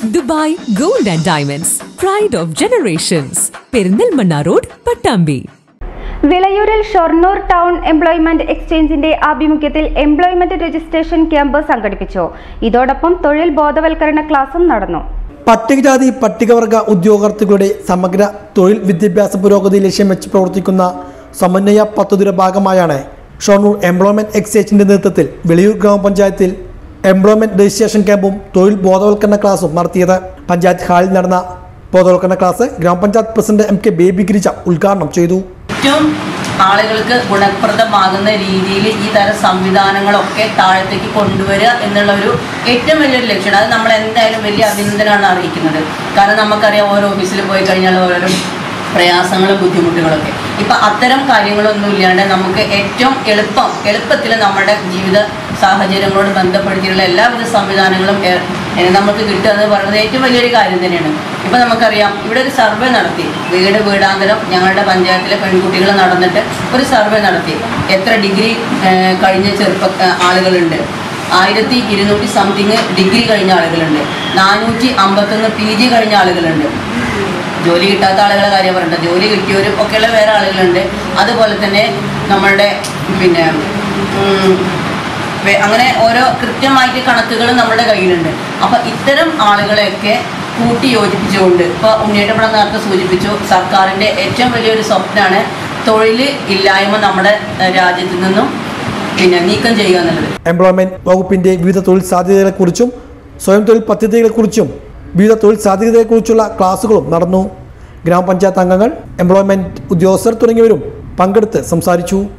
Dubai gold and diamonds pride of generations Perinthalmanna road Pattambi വിളയൂരിൽ Shoranur town employment എക്സ്ചേഞ്ചിന്റെ ആഭിമുഖ്യത്തിൽ employment registration camp സംഘടിപ്പിച്ചു ഇതോടൊപ്പം തൊഴിൽ ബോധവൽക്കരണ ക്ലാസും നടന്നു പട്ടികജാതി പട്ടികവർഗ ഉദ്യോഗാർത്ഥികളുടെ സമഗ്ര തൊഴിൽ വിദ്യാഭ്യാസ പുരോഗതി ലക്ഷ്യം വെച്ച് പ്രവർത്തിക്കുന്ന സമന്വയ പദ്ധതിയുടെ ഭാഗമായാണ് ഷൊർണൂർ എംപ്ലോയ്മെന്റ് എക്സ്ചേഞ്ചിന്റെ നേതൃത്വത്തിൽ വെളിയൂർ ഗ്രാമപഞ്ചായത്തിൽ എംപ്ലോയ്മെന്റ് രജിസ്ട്രേഷൻ ക്യാമ്പും തൊഴിൽ ബോധവൽക്കരണ ക്ലാസും നടത്തിയത് പഞ്ചായത്ത് ഹാളിൽ നടന്ന ബോധവൽക്കരണ ക്ലാസ് ഗ്രാമപഞ്ചായത്ത് president M K Baby Girija ഉദ്ഘാടനം ചെയ്തു ഏറ്റവും ആളുകൾക്ക് ഗുണപ്രദമാകുന്ന രീതിയിൽ ഈ തരം സംവിധാനങ്ങളൊക്കെ താഴത്തേക്ക് കൊണ്ടുവരിക എന്നുള്ള ഒരു ഏറ്റവും വലിയൊരു ലക്ഷ്യമാണ് അത് നമ്മൾ എന്തായാലും വലിയ അഭിനന്ദനമാണ് അറിയിക്കുന്നത് കാരണം നമുക്കറിയാം ഓരോ ഓഫീസിൽ പോയി കഴിഞ്ഞാൽ ഓരോരോ പ്രയാസങ്ങളും ബുദ്ധിമുട്ടുകളൊക്കെ ഇപ്പം അത്തരം കാര്യങ്ങളൊന്നും ഇല്ലാണ്ട് നമുക്ക് ഏറ്റവും എളുപ്പം എളുപ്പത്തിൽ നമ്മുടെ ജീവിത സാഹചര്യങ്ങളോട് ബന്ധപ്പെടുത്തിയുള്ള എല്ലാവിധ സംവിധാനങ്ങളും ഏ- ഏ, നമുക്ക് കിട്ടുക എന്ന് പറയുന്നത് ഏറ്റവും വലിയൊരു കാര്യം തന്നെയാണ് ഇപ്പം നമുക്കറിയാം ഇവിടെ ഒരു സർവേ നടത്തി വീട് വീടാന്തരം ഞങ്ങളുടെ പഞ്ചായത്തിലെ പെൺകുട്ടികൾ നടന്നിട്ട് ഒരു സർവേ നടത്തി എത്ര ഡിഗ്രി ഏ, കഴിഞ്ഞ ചെറുപ്പ ഏ, ആളുകളുണ്ട് ആയിരത്തി ഇരുന്നൂറ്റി സംതിങ് ഡിഗ്രി കഴിഞ്ഞ ആളുകളുണ്ട് നാനൂറ്റി അമ്പത്തൊന്ന് പി ജി കഴിഞ്ഞ ആളുകളുണ്ട് ജോലി കിട്ടാത്ത ആളുകളെ കാര്യം പറയണ്ട ജോലി കിട്ടിയവരും ഒക്കെയുള്ള വേറെ ആളുകളുണ്ട് അതുപോലെ തന്നെ നമ്മളുടെ പിന്നെ ഉം, വേ- അങ്ങനെ ഓരോ കൃത്യമായിട്ട് കണക്കുകൾ നമ്മുടെ കയ്യിലുണ്ട് അപ്പം ഇത്തരം ആളുകളെയൊക്കെ കൂട്ടി യോജിപ്പിച്ചുകൊണ്ട് ഇപ്പോൾ ഉണ്ണിയേട്ടൻ ഇവിടെ നേരത്തെ സൂചിപ്പിച്ചു സർക്കാരിൻ്റെ ഏറ്റവും വലിയൊരു സ്വപ്നമാണ് തൊഴിൽ ഇല്ലായ്മ നമ്മുടെ ഏഹ്, രാജ്യത്ത് നിന്നും പിന്നെ നീക്കം ചെയ്യുക എന്നുള്ളത് എംപ്ലോയ്മെന്റ് വകുപ്പിന്റെ വിവിധ തൊഴിൽ സാധ്യതകളെക്കുറിച്ചും സ്വയം തൊഴിൽ പദ്ധതികളെക്കുറിച്ചും വിവിധ തൊഴിൽ സാധ്യതകളെക്കുറിച്ചുള്ള ക്ലാസുകളും നടന്നു ഗ്രാമപഞ്ചായത്ത് അംഗങ്ങൾ എംപ്ലോയ്മെന്റ് ഉദ്യോഗസ്ഥർ തുടങ്ങിയവരും പങ്കെടുത്ത് സംസാരിച്ചു